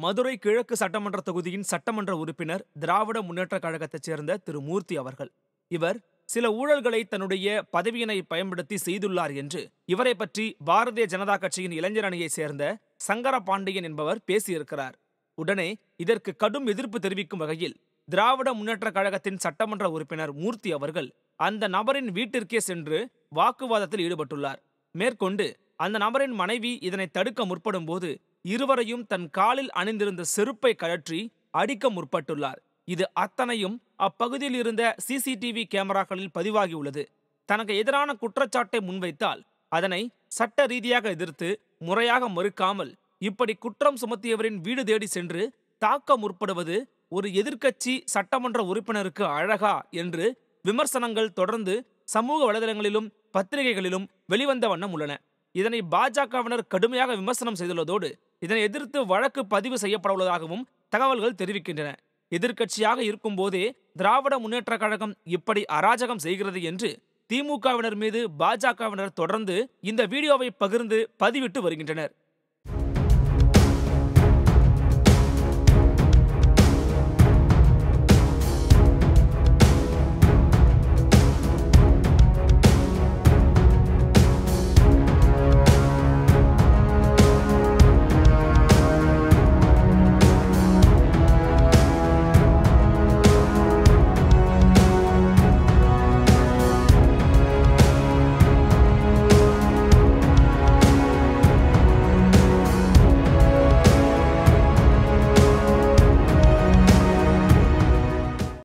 மதுரை கிழக்கு சட்டமன்ற தொகுதியின் சட்டமன்ற உறுப்பினர் திராவிட முன்னேற்றக் கழகத்தைச் சேர்ந்த திரு மூர்த்தி அவர்கள் இவர் சில ஊழல்களை தன்னுடைய பதவியினை பயன்படுத்தி செய்துள்ளார் என்று இவரை பற்றி பாரதிய ஜனதா கட்சியின் இளைஞர் அணியைச் சேர்ந்த சங்கர பாண்டியன் என்பவர் பேசியிருக்கிறார் உடனே இதற்கு கடும் எதிர்ப்பு தெரிவிக்கும் வகையில் திராவிட முன்னேற்றக் கழகத்தின் சட்டமன்ற உறுப்பினர் மூர்த்தி அவர்கள் அந்த நபரின் வீட்டிற்கே சென்று வாக்குவாதத்தில் ஈடுபட்டுள்ளார் மேற்கொண்டு அந்த நபரின் மனைவி இதனை தடுக்க முற்படும் போது இருவரையும் தன் காலில் அணிந்திருந்த செருப்பை கழற்றி அடிக்க முற்பட்டுள்ளார் இது அத்தனையும் அப்பகுதியில் இருந்த சிசிடிவி கேமராக்களில் பதிவாகியுள்ளது தனக்கு எதிரான குற்றச்சாட்டை முன்வைத்தால் அதனை சட்ட ரீதியாக எதிர்த்து முறையாக மறுக்காமல் இப்படி குற்றம் சுமத்தியவரின் வீடு தேடி சென்று தாக்க முற்படுவது ஒரு எதிர்க்கட்சி சட்டமன்ற உறுப்பினருக்கு அழகா என்று விமர்சனங்கள் தொடர்ந்து சமூக வலைதளங்களிலும் பத்திரிகைகளிலும் வெளிவந்த வண்ணம் உள்ளன இதனை பாஜகவினர் கடுமையாக விமர்சனம் செய்துள்ளதோடு இதனை எதிர்த்து வழக்கு பதிவு செய்யப்பட உள்ளதாகவும் தகவல்கள் தெரிவிக்கின்றன எதிர்க்கட்சியாக இருக்கும்போதே திராவிட முன்னேற்றக் கழகம் இப்படி அராஜகம் செய்கிறது என்று திமுகவினர் மீது பாஜகவினர் தொடர்ந்து இந்த வீடியோவை பகிர்ந்து பதிவிட்டு வருகின்றனர்